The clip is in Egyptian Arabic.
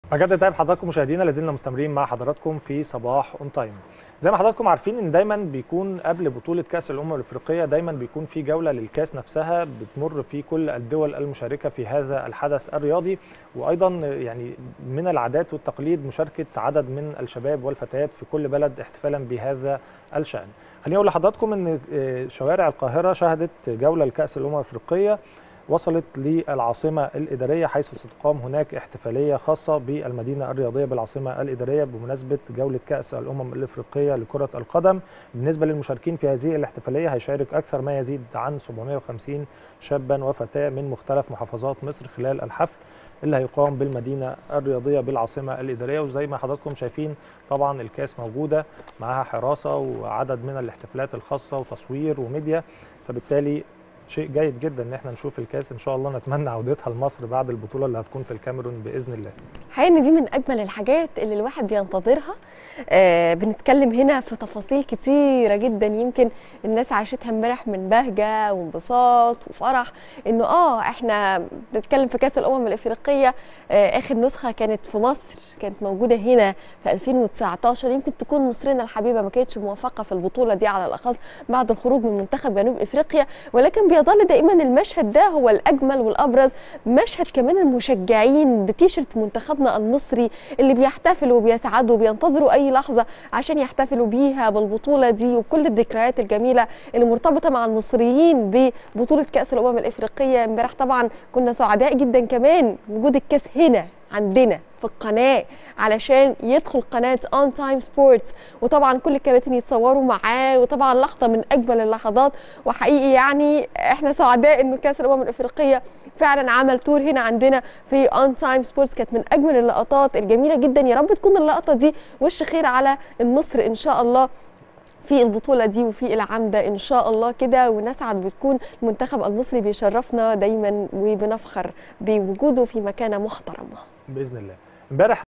بجد طيب حضراتكم مشاهدينا لازلنا مستمرين مع حضراتكم في صباح اون تايم زي ما حضراتكم عارفين ان دايما بيكون قبل بطوله كاس الامم الافريقيه دايما بيكون في جوله للكاس نفسها بتمر في كل الدول المشاركه في هذا الحدث الرياضي وايضا يعني من العادات والتقليد مشاركه عدد من الشباب والفتيات في كل بلد احتفالا بهذا الشان خليني اقول لحضراتكم ان شوارع القاهره شهدت جوله لكاس الامم الافريقيه وصلت للعاصمة الإدارية حيث ستقام هناك احتفالية خاصة بالمدينة الرياضية بالعاصمة الإدارية بمناسبة جولة كأس الأمم الإفريقية لكرة القدم بالنسبة للمشاركين في هذه الاحتفالية هيشارك أكثر ما يزيد عن 750 شابا وفتاة من مختلف محافظات مصر خلال الحفل اللي هيقام بالمدينة الرياضية بالعاصمة الإدارية وزي ما حضراتكم شايفين طبعا الكاس موجودة معاها حراسة وعدد من الاحتفالات الخاصة وتصوير وميديا فبالتالي شيء جيد جدا ان احنا نشوف الكاس ان شاء الله نتمنى عودتها لمصر بعد البطوله اللي هتكون في الكاميرون باذن الله حقيقة ان دي من اجمل الحاجات اللي الواحد بينتظرها آه بنتكلم هنا في تفاصيل كتيره جدا يمكن الناس عاشتها امبارح من بهجه وانبساط وفرح انه اه احنا بنتكلم في كاس الامم الافريقيه آه اخر نسخه كانت في مصر كانت موجوده هنا في 2019 يمكن تكون مصرنا الحبيبه ما كانتش موفقه في البطوله دي على الاخص بعد الخروج من منتخب جنوب افريقيا ولكن بيظل دائما المشهد ده هو الاجمل والابرز مشهد كمان المشجعين بتيشرت منتخبنا المصري اللي بيحتفلوا وبيسعدوا وبينتظروا اي لحظه عشان يحتفلوا بيها بالبطوله دي وكل الذكريات الجميله اللي مرتبطه مع المصريين ببطوله كاس الامم الافريقيه امبارح طبعا كنا سعداء جدا كمان وجود الكاس هنا عندنا في القناه علشان يدخل قناه اون تايم سبورتس وطبعا كل الكباتن يتصوروا معاه وطبعا لحظه من اجمل اللحظات وحقيقي يعني احنا سعداء انه كاس الامم الافريقيه فعلا عمل تور هنا عندنا في اون تايم سبورتس كانت من اجمل اللقطات الجميله جدا يا رب تكون اللقطه دي وش خير على مصر ان شاء الله في البطوله دي وفي العام ده ان شاء الله كده ونسعد بتكون المنتخب المصري بيشرفنا دايما وبنفخر بوجوده في مكانه محترمه باذن الله امبارح